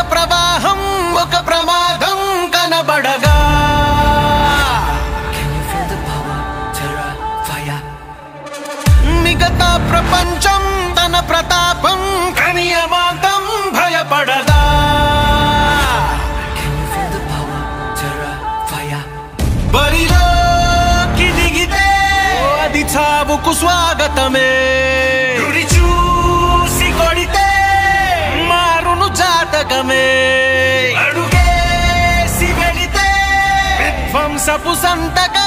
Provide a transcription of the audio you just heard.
ప్రవాహం ఒక ప్రమాదం కనబడగా Can you feel the power? Terra, fire. మిగతా ప్రపంచం తన ప్రతాపం కనియమాంతం భయపడదా Can you feel the power? Terra, fire. బరిలోకి దిగితే అది చావుకు స్వాగతమే గురి చూసి కొడితే మారును జాతకమే అడుగేసి వెళితే విధ్వంసపు సంతకమే